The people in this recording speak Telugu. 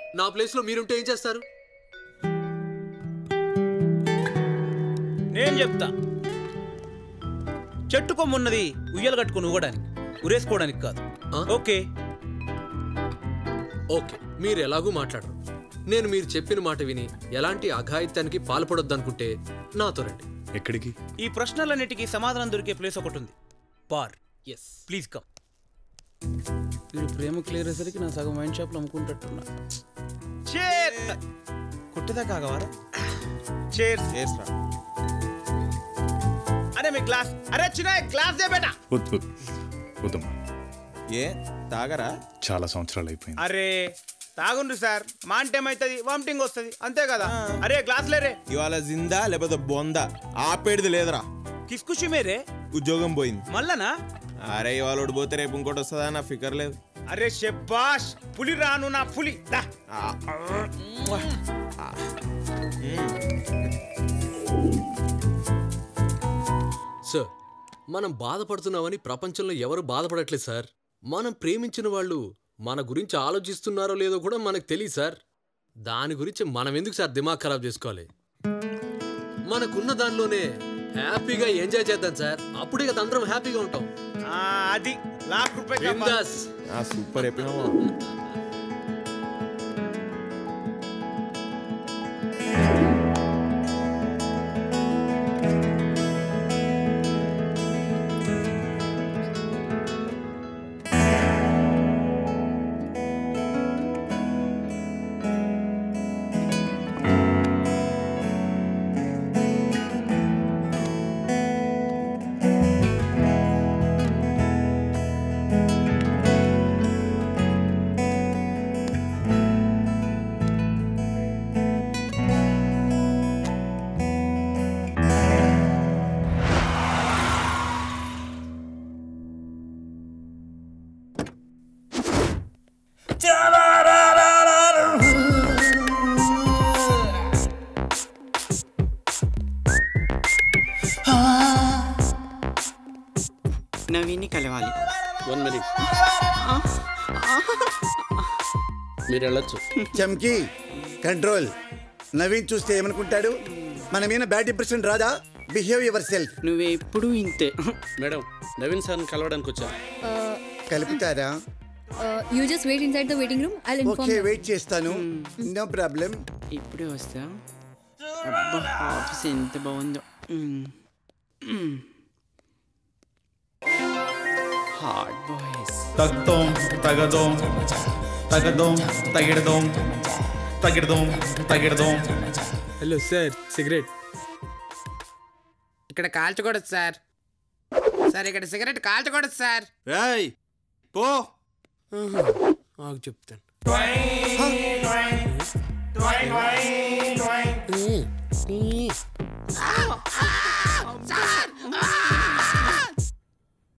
నా ప్లేస్లో మీరుంటే ఏం చేస్తారు నేను చెప్తా చెట్టు కొమ్మున్నది ఉయ్యలు కట్టుకుని ఊగడానికి ఉరేసుకోవడానికి కాదు ఆ? ఓకే ఓకే మీరు ఎలాగూ మాట్లాడరు నేను మీరు చెప్పిన మాట విని ఎలాంటి అఘాయిత్యానికి పాల్పడొద్దనుకుంటే నాతో రండి ఎక్కడికి ఈ ప్రశ్నలన్నిటికీ సమాధానం దొరికే ప్లేస్ ఒకటి ఉంది బార్ ఎస్ ప్లీజ్ కమ్ వీడు ప్రేమ క్లియర్ అయ్యేసరికి నా సగం వైన్ షాప్లో అమ్ముకుంటున్నా కొట్టేదా కాగవారా చేర్స్ అరే మీ గ్లాస్ అరే చిన్న గ్లాస్ దే బేటా వద్దు వద్దు వద్దమ్మా ఏ తాగరా చాలా సంవత్సరాలు అయిపోయింది అరే తాగుండ్రు సార్ మాంటేం అవుతుంది వామిటింగ్ వస్తుంది అంతే కదా అరే గ్లాస్ లేరే ఇవాళ జిందా లేకపోతే బొందా ఆపేడిది లేదురా కిస్కుషి మేరే ఉద్యోగం పోయింది మళ్ళనా అరే ఇవాళ ఒకటి పోతే రేపు ఇంకోటి వస్తుందా నా ఫికర్ లేదు అరే షెబ్బాష్ పులి రాను నా పులి దా ఆ, సార్ మనం బాధపడుతున్నామని ప్రపంచంలో ఎవరు బాధపడట్లేదు సార్ మనం ప్రేమించిన వాళ్ళు మన గురించి ఆలోచిస్తున్నారో లేదో కూడా మనకు తెలియదు సార్ దాని గురించి మనం ఎందుకు సార్ దిమాగ్ ఖరాబ్ చేసుకోవాలి మనకున్న దానిలోనే హ్యాపీగా ఎంజాయ్ చేద్దాం సార్ అప్పుడే కదా అందరం హ్యాపీగా ఉంటాం ఆ, అది లాక్ రూపాయి బిందాస్ ఆ, సూపర్ చెప్పినావా నవీన్ని కలవాలి వన్ మినిట్ మీరు వెళ్ళొచ్చు చమ్కి కంట్రోల్ నవీన్ చూస్తే ఏమనుకుంటాడు మన మీద బ్యాడ్ ఇంప్రెషన్ రాదా బిహేవ్ యువర్ సెల్ఫ్ నువ్వు ఎప్పుడు ఇంతే మేడం నవీన్ సార్ని కలవడానికి వచ్చాను కలుపుతారా you just wait inside the waiting room I inform okay wait చేస్తాను నో ప్రాబ్లం ఇప్పుడే వస్తా అబ్బా ఆఫీస్ ఎంత బాగుందో హార్డ్ బాయ్స్ తగ్దోం తగదోం తగదోం తగిడదోం తగిడదోం తగిడదోం హలో సార్ సిగరెట్ ఇక్కడ కాల్చకూడదు సార్ సార్ ఇక్కడ సిగరెట్ కాల్చకూడదు సార్ రాయ్ పో నాకు చెప్తాను ఏ, ఏ,